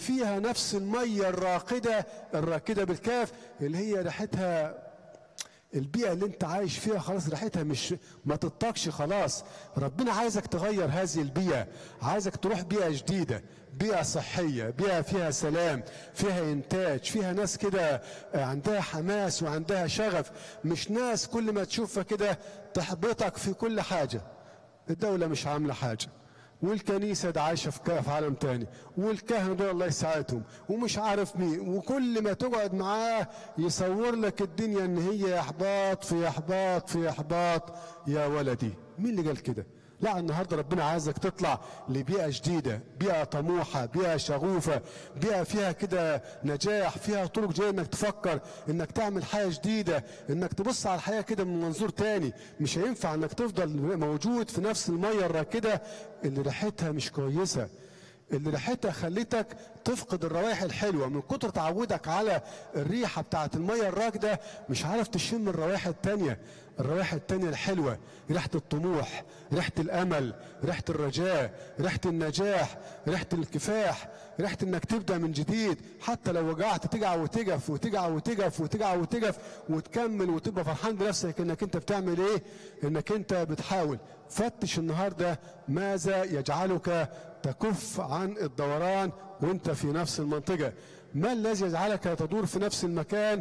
فيها نفس المية الراقدة الراكدة بالكاف اللي هي ريحتها البيئة اللي انت عايش فيها خلاص ريحتها مش ما تطاقش خلاص ربنا عايزك تغير هذه البيئة عايزك تروح بيئة جديدة بيئة صحية بيئة فيها سلام فيها إنتاج فيها ناس كده عندها حماس وعندها شغف مش ناس كل ما تشوفها كده تحبطك في كل حاجة الدولة مش عاملة حاجة والكنيسة ده عايشة في في عالم تاني والكهنة دول الله يساعدهم ومش عارف مين وكل ما تقعد معاه يصور لك الدنيا ان هي احباط في احباط في احباط يا ولدي مين اللي قال كده لا النهارده ربنا عايزك تطلع لبيئة جديدة بيئة طموحة بيئة شغوفة بيئة فيها كده نجاح فيها طرق جاية انك تفكر انك تعمل حياة جديدة انك تبص على الحياة كده من منظور تاني مش هينفع انك تفضل موجود في نفس المية الراكدة اللي ريحتها مش كويسة اللي ريحتها خلتك تفقد الروائح الحلوة من كتر تعودك على الريحة بتاعت المية الراكدة مش عارف تشم الروائح التانية الروائح التانية الحلوة ريحة الطموح ريحة الأمل ريحة الرجاء ريحة النجاح ريحة الكفاح ريحة انك تبدأ من جديد حتى لو وجعت تجع وتجف وتجع وتجف وتجع وتجف وتكمل وتبقى فرحان بنفسك انك انت بتعمل ايه انك انت بتحاول فتش النهاردة ماذا يجعلك تكف عن الدوران وانت في نفس المنطقة ما الذي يجعلك تدور في نفس المكان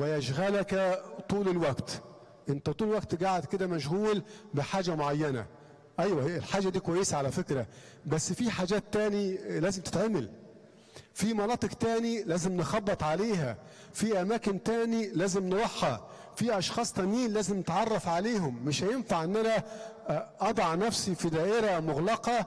ويشغلك طول الوقت انت طول الوقت قاعد كده مشغول بحاجة معينة ايوه هي الحاجة دي كويسة على فكرة بس في حاجات تاني لازم تتعمل في مناطق تاني لازم نخبط عليها في اماكن تاني لازم نروحها في اشخاص تانيين لازم نتعرف عليهم مش هينفع ان انا اضع نفسي في دائرة مغلقة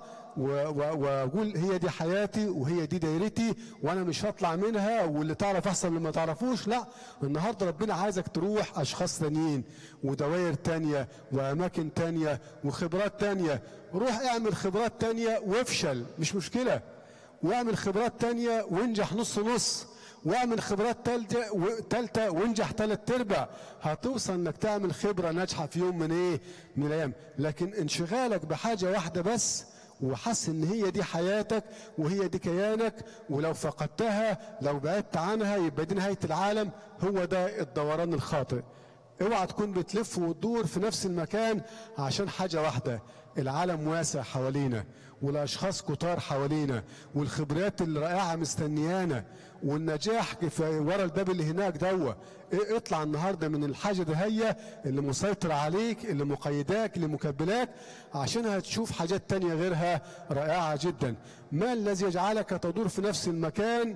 واقول هي دي حياتي وهي دي دايرتي وانا مش هطلع منها واللي تعرف احسن من ما تعرفوش لا النهارده ربنا عايزك تروح اشخاص تانيين ودوائر تانية واماكن تانية وخبرات تانية روح اعمل خبرات تانية وافشل مش مشكلة واعمل خبرات تانية وانجح نص نص واعمل خبرات تالتة وانجح تلات ارباع هتوصل انك تعمل خبرة ناجحة في يوم من ايه من الايام لكن انشغالك بحاجة واحدة بس وحس ان هي دي حياتك وهي دي كيانك ولو فقدتها لو بعدت عنها يبقى دي نهاية العالم هو ده الدوران الخاطئ اوعى تكون بتلف وتدور في نفس المكان عشان حاجة واحدة العالم واسع حوالينا والاشخاص كتار حوالينا والخبرات الرائعة مستنيانا والنجاح ورا الباب اللي هناك دوا اطلع النهارده من الحاجة ده هي اللي مسيطر عليك اللي مقيداك اللي مكبلاك عشان هتشوف حاجات تانية غيرها رائعة جدا ما الذي يجعلك تدور في نفس المكان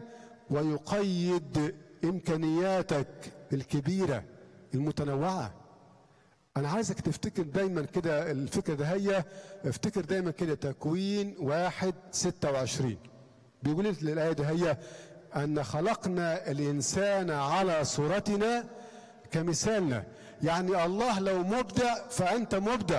ويقيد امكانياتك الكبيره المتنوعة أنا عايزك تفتكر دايما كده الفكرة ده هي افتكر دايما كده تكوين واحد ستة وعشرين بيقول الآية ده هي أن خلقنا الإنسان على صورتنا كمثالنا يعني الله لو مبدع فأنت مبدع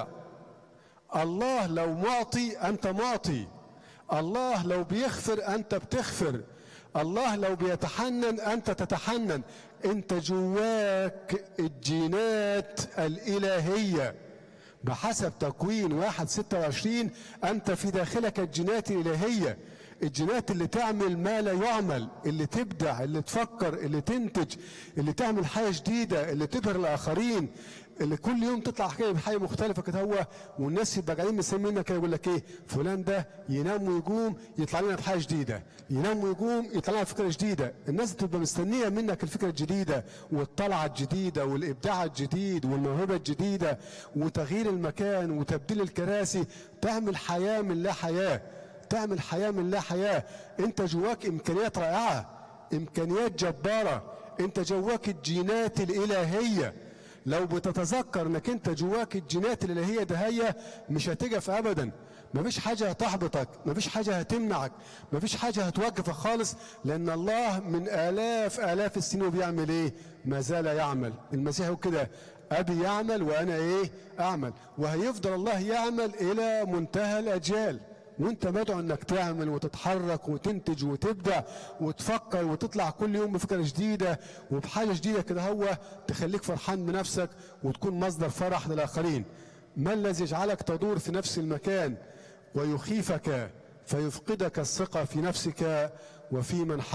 الله لو معطي أنت معطي الله لو بيغفر أنت بتغفر الله لو بيتحنن أنت تتحنن أنت جواك الجينات الإلهية بحسب تكوين واحد ستة وعشرين أنت في داخلك الجينات الإلهية الجينات اللي تعمل ما لا يعمل اللي تبدع اللي تفكر اللي تنتج اللي تعمل حاجة جديدة اللي تبهر الآخرين اللي كل يوم تطلع حكايه بحاجه مختلفه كده هو والناس يبقى قاعدين مسمينا كده يقول لك ايه فلان ده ينام ويقوم يطلع لنا بحاجه جديده ينام ويقوم يطلع لنا فكره جديده الناس تبقى مستنيه منك الفكره الجديده والطلعه الجديده والابداع الجديد والموهبه الجديده وتغيير المكان وتبديل الكراسي تعمل حياه من لا حياه تعمل حياه من لا حياه انت جواك امكانيات رائعه امكانيات جباره انت جواك الجينات الالهيه لو بتتذكر انك انت جواك الجينات الالهيه ده هي مش هتجف ابدا مفيش حاجه هتحبطك مفيش حاجه هتمنعك مفيش حاجه هتوقفك خالص لان الله من الاف الاف السنين بيعمل ايه ما زال يعمل المسيح كده ابي يعمل وانا ايه اعمل وهيفضل الله يعمل الى منتهى الاجيال وانت مدعو انك تعمل وتتحرك وتنتج وتبدع وتفكر وتطلع كل يوم بفكره جديده وبحاجه جديده كده هو تخليك فرحان بنفسك وتكون مصدر فرح للاخرين ما الذي يجعلك تدور في نفس المكان ويخيفك فيفقدك الثقه في نفسك وفي من